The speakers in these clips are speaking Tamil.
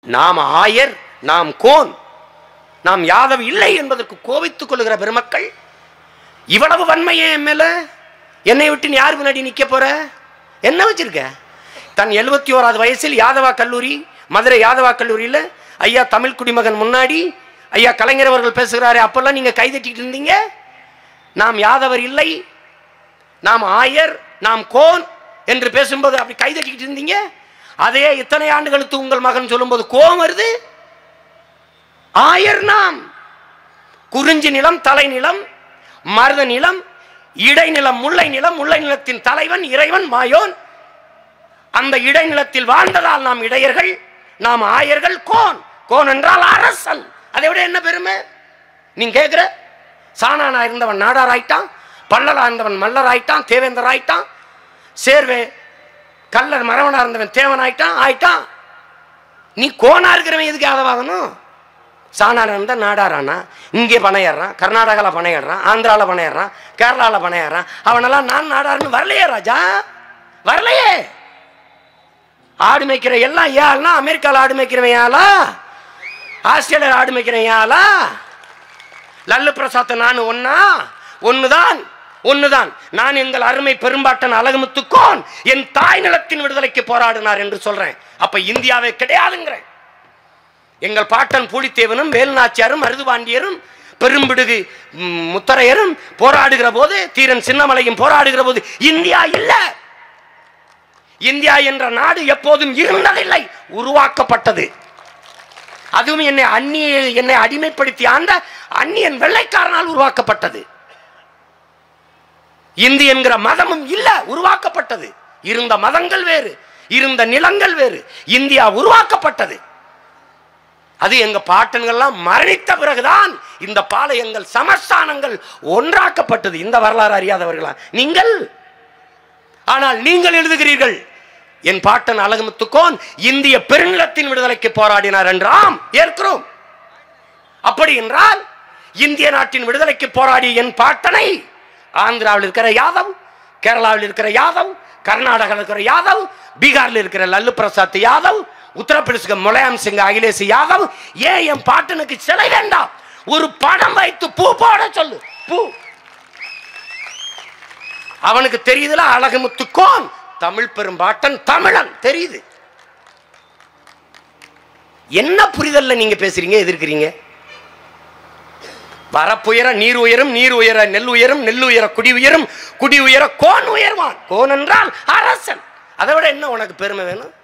நாம் ஆயர் நாம் கோன் நாம் யாதவ் இல்லை என்பதற்கு கோபித்துக் கொள்ளுகிற பெருமக்கள் இவ்வளவு வன்மையே என் மேல என்னை விட்டு நீ யார் முன்னாடி நிக்க போற என்ன வச்சிருக்க தன் எழுபத்தி ஓராவது வயசில் யாதவா கல்லூரி மதுரை யாதவா கல்லூரியில் ஐயா தமிழ் குடிமகன் முன்னாடி ஐயா கலைஞர் அவர்கள் பேசுகிறாரு அப்பெல்லாம் நீங்க கைதட்டிட்டு இருந்தீங்க நாம் யாதவர் இல்லை நாம் ஆயர் நாம் கோன் என்று பேசும்போது அப்படி கைதட்டிக்கிட்டு இருந்தீங்க அதே இத்தனை ஆண்டுகளுக்கு உங்கள் மகன் சொல்லும்போது கோவம் வருது ஆயர் நாம் குறிஞ்சி நிலம் தலை நிலம் மருத நிலம் இடைநிலம் முல்லை நிலம் முல்லை நிலத்தின் தலைவன் இறைவன் மாயோன் அந்த இடைநிலத்தில் வாழ்ந்ததால் நாம் இடையர்கள் நாம் ஆயர்கள் கோன் கோன் என்றால் அரசன் அதை விட என்ன பெருமை நீங்க கேட்குற சாணானா இருந்தவன் நாடார் ஆயிட்டான் பல்லலா இருந்தவன் மல்லர் ஆயிட்டான் தேவேந்தர் ஆயிட்டான் சேர்வே கல்லர் மரவனா இருந்தவன் தேவன் ஆயிட்டான் ஆயிட்டான் நீ கோனா இருக்கிறவன் எதுக்கு ஆதவாகணும் சாணார் இருந்தால் நாடாரானா இங்கே பணையிடுறான் கர்நாடகாவில் பணையிடுறான் ஆந்திராவில் பணையிடுறான் கேரளாவில் பணையிடுறான் அவனெல்லாம் நான் நாடாருன்னு வரலையே ராஜா வரலையே ஆடு மேய்க்கிற எல்லாம் ஏன்னா அமெரிக்காவில் ஆடு மேய்க்கிறவன் ஏலா ஆஸ்திரேலியாவில் ஆடு மேய்க்கிறவன் ஏலா லல்லு பிரசாத் நான் ஒன்னா ஒண்ணுதான் ஒண்ணுதான் நான் எங்கள் அருமை பெரும்பாட்டன் அழகுமுத்துக்கோன் என் தாய் நிலத்தின் விடுதலைக்கு போராடினார் என்று சொல்றேன் அப்ப இந்தியாவே கிடையாதுங்கிறேன் எங்கள் பாட்டன் பூலித்தேவனும் வேலுநாச்சியாரும் மருதுபாண்டியரும் பெரும்பிடுகு ம், முத்தரையரும் போராடுகிற போது தீரன் சின்னமலையும் போராடுகிற போது இந்தியா இல்ல இந்தியா என்ற நாடு எப்போதும் இருந்ததில்லை உருவாக்கப்பட்டது அதுவும் என்னை அந்நிய என்னை அடிமைப்படுத்தி ஆண்ட அந்நியன் வெள்ளைக்காரனால் உருவாக்கப்பட்டது இந்தி என்கிற மதமும் இல்ல உருவாக்கப்பட்டது இருந்த மதங்கள் வேறு இருந்த நிலங்கள் வேறு இந்தியா உருவாக்கப்பட்டது அது எங்க பாட்டன்கள்லாம் மரணித்த பிறகுதான் இந்த பாளையங்கள் சமஸ்தானங்கள் ஒன்றாக்கப்பட்டது இந்த வரலாறு அறியாதவர்களா நீங்கள் ஆனால் நீங்கள் எழுதுகிறீர்கள் என் பாட்டன் அழகுமுத்துக்கோன் இந்திய பெருநிலத்தின் விடுதலைக்கு போராடினார் என்றாம் ஏற்கிறோம் அப்படி என்றால் இந்திய நாட்டின் விடுதலைக்கு போராடிய என் பாட்டனை ஆந்திராவில் இருக்கிற யாதவ் கேரளாவில் இருக்கிற யாதவ் கர்நாடகாவில் இருக்கிற யாதவ் பீகாரில் இருக்கிற லல்லு பிரசாத் யாதவ் உத்தரப்பிரதேச முலாயம் சிங் அகிலேஷ் யாதவ் ஏன் என் பாட்டனுக்கு சிலை வேண்டாம் ஒரு படம் வைத்து பூ போட சொல்லு பூ அவனுக்கு தெரியுதுல அழகுமுத்துக்கோன் தமிழ் பெரும்பாட்டன் தமிழன் தெரியுது என்ன புரிதல்ல நீங்க பேசுறீங்க எதிர்க்கிறீங்க வரப்புயர நீர் உயரும் நீர் உயர நெல் உயரும் நெல் உயர குடி உயரும் குடி உயர கோன் உயர்வான் கோன் என்றால் அரசன் அதை விட என்ன உனக்கு பெருமை வேணும்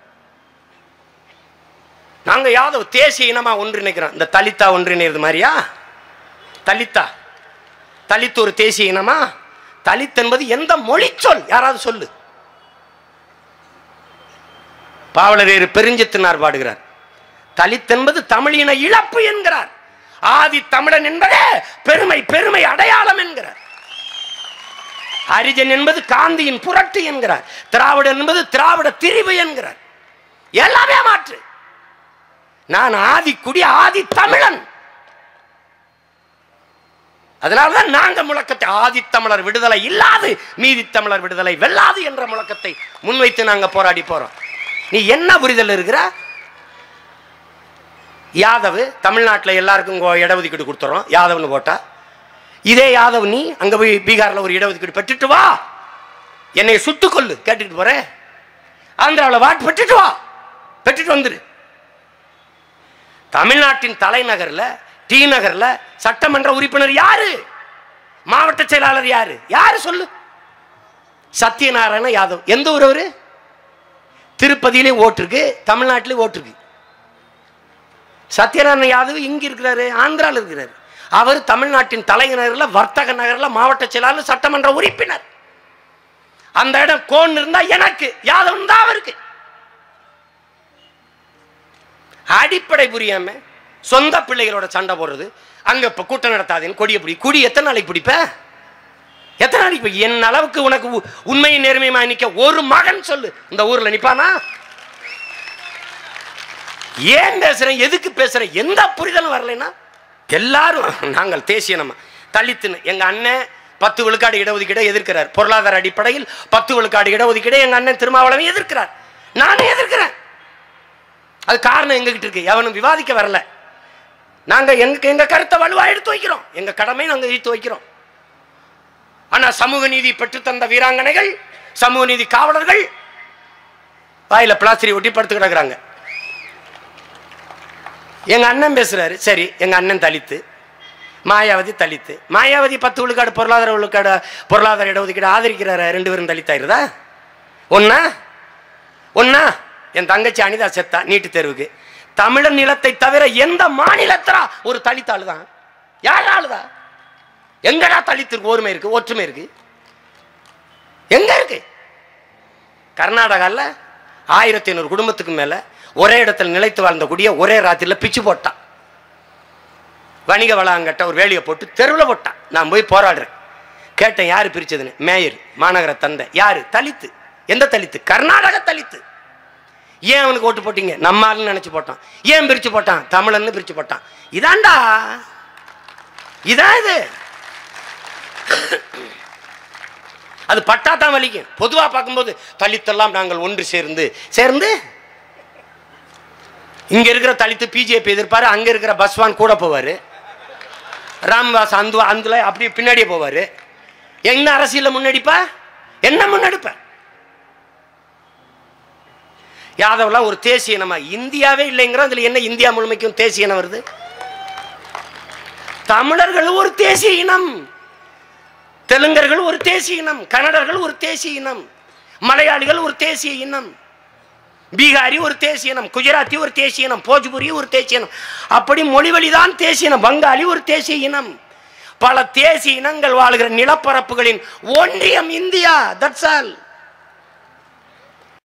நாங்க யாதவ் தேசிய இனமா ஒன்றிணைக்கிறோம் இந்த தலித்தா ஒன்றிணைறது மாதிரியா தலித்தா தலித் ஒரு தேசிய இனமா தலித் என்பது எந்த மொழி சொல் யாராவது சொல்லு பாவலரேறு பெருஞ்சித்தினார் பாடுகிறார் தலித் என்பது தமிழின இழப்பு என்கிறார் ஆதி தமிழன் என்பதே பெருமை பெருமை அடையாளம் என்கிறார் ஹரிஜன் என்பது காந்தியின் புரட்டு என்கிறார் திராவிடன் என்பது திராவிட திரிவு என்கிறார் எல்லாமே மாற்று நான் ஆதி குடி ஆதி தமிழன் அதனால்தான் நாங்க முழக்கத்தை ஆதி தமிழர் விடுதலை இல்லாது மீதி தமிழர் விடுதலை வெல்லாது என்ற முழக்கத்தை முன்வைத்து நாங்க போராடி போறோம் நீ என்ன புரிதல் இருக்கிற யாதவ் தமிழ்நாட்டில் எல்லாருக்கும் இங்க இடஒதுக்கீடு கொடுத்துறோம் யாதவ்னு போட்டா இதே யாதவ் நீ அங்க போய் பீகார்ல ஒரு இடஒதுக்கீடு பெற்றுட்டு வா என்னை சுட்டுக் கொள்ளு கேட்டுட்டு போறேன் ஆந்திராவில் வாட் பெற்றுட்டு வா பெற்றுட்டு வந்துரு தமிழ்நாட்டின் தலைநகர்ல டி நகர்ல சட்டமன்ற உறுப்பினர் யாரு மாவட்ட செயலாளர் யாரு யாரு சொல்லு சத்யநாராயண யாதவ் எந்த ஊர் அவரு திருப்பதியிலே ஓட்டு இருக்கு தமிழ்நாட்டிலே ஓட்டு இருக்கு சத்யநாராயண யாதவ் இங்க இருக்கிறாரு ஆந்திரால இருக்கிறாரு அவர் தமிழ்நாட்டின் தலைநகர்ல வர்த்தக நகர்ல மாவட்ட செயலாளர் சட்டமன்ற உறுப்பினர் அந்த இடம் கோன் இருந்தா எனக்கு யாதவ் தான் அவருக்கு அடிப்படை புரியாம சொந்த பிள்ளைகளோட சண்டை போடுறது அங்க இப்ப கூட்டம் நடத்தாதேன்னு கொடியை பிடி குடி எத்தனை நாளைக்கு பிடிப்ப எத்தனை நாளைக்கு பிடி? என் அளவுக்கு உனக்கு உ- உண்மையும் நேர்மையுமா நிக்க ஒரு மகன் சொல்லு இந்த ஊர்ல நிப்பானா ஏன் பேசுறேன் எதுக்கு பேசுறேன் எந்த புரிதலும் வரலைன்னா எல்லாரும் நாங்கள் தேசிய நம்ம தலித்துன்னு எங்க அண்ணன் பத்து விழுக்காடு இடஒதுக்கீடை எதிர்க்கிறார் பொருளாதார அடிப்படையில் பத்து விழுக்காடு இடஒதுக்கீடை எங்க அண்ணன் திருமாவளவன் எதிர்க்கிறார் நானும் எதிர்க்கிறேன் அது காரணம் எங்ககிட்ட இருக்கு எவனும் விவாதிக்க வரல நாங்க எங்க எங்க கருத்தை வலுவா எடுத்து வைக்கிறோம் எங்க கடமை நாங்க எடுத்து வைக்கிறோம் ஆனா சமூக நீதி பெற்று தந்த வீராங்கனைகள் சமூக நீதி காவலர்கள் வாயில பிளாஸ்டரி ஒட்டி படுத்து கிடக்குறாங்க எங்க அண்ணன் பேசுறாரு சரி எங்க அண்ணன் தலித்து மாயாவதி தலித்து மாயாவதி பத்து விழுக்காடு பொருளாதார விழுக்காடு பொருளாதார இடஒதுக்கீடு ஆதரிக்கிறார ரெண்டு பேரும் தலித்தாயிருதா ஒன்னா ஒன்னா என் தங்கச்சி அனிதா செத்தா நீட்டு தேர்வுக்கு தமிழர் நிலத்தை தவிர எந்த மாநிலத்திலா ஒரு தலித் ஆளுதான் யார் ஆளுதா எங்கடா தலித்து இருக்கு ஒருமை இருக்கு ஒற்றுமை இருக்கு எங்க இருக்கு கர்நாடகாவில் ஆயிரத்தி ஐநூறு குடும்பத்துக்கு மேல ஒரே இடத்துல நிலைத்து வாழ்ந்த குடிய ஒரே ராத்திரியில் பிச்சு போட்டான் வணிக வளாகங்கிட்ட ஒரு வேலியை போட்டு தெருவில் போட்டான் நான் போய் போராடுறேன் கேட்டேன் யாரு பிரிச்சதுன்னு மேயர் மாநகர தந்தை யாரு தலித்து எந்த தலித்து கர்நாடக தலித்து ஏன் அவனுக்கு ஓட்டு போட்டீங்க நம்ம ஆளுன்னு நினைச்சு போட்டான் ஏன் பிரிச்சு போட்டான் தமிழன்னு பிரிச்சு போட்டான் இதான்டா இதான் இது அது பட்டா தான் வலிக்கும் பொதுவா பார்க்கும்போது தலித்தெல்லாம் நாங்கள் ஒன்று சேர்ந்து சேர்ந்து இங்க இருக்கிற தலித்து பிஜேபி எதிர்ப்பாரு அங்க இருக்கிற பஸ்வான் கூட போவாரு ராம்வாஸ் அந்த అందులో அப்படியே பின்னாடியே போவாரு என்ன அரசியல முன்னெடுப்பா என்ன முன்னெடுப்ப யாதவெல்லாம் ஒரு தேசிய இனமா இந்தியாவே இல்லைங்கிறோம் இதுல என்ன இந்தியா முழுமைக்கும் தேசிய இனம் வருது தமிழர்கள் ஒரு தேசிய இனம் தெலுங்கர்கள் ஒரு தேசிய இனம் கன்னடர்கள் ஒரு தேசிய இனம் மலையாளிகள் ஒரு தேசிய இனம் பீகாரி ஒரு தேசிய இனம் குஜராத்தி ஒரு தேசிய இனம் போஜ்புரி ஒரு தேசிய இனம் அப்படி மொழிவழிதான் தேசிய இனம் பங்காளி ஒரு தேசிய இனம் பல தேசிய இனங்கள் வாழ்கிற நிலப்பரப்புகளின் ஒன்றியம் இந்தியா தட்ஸ் ஆல்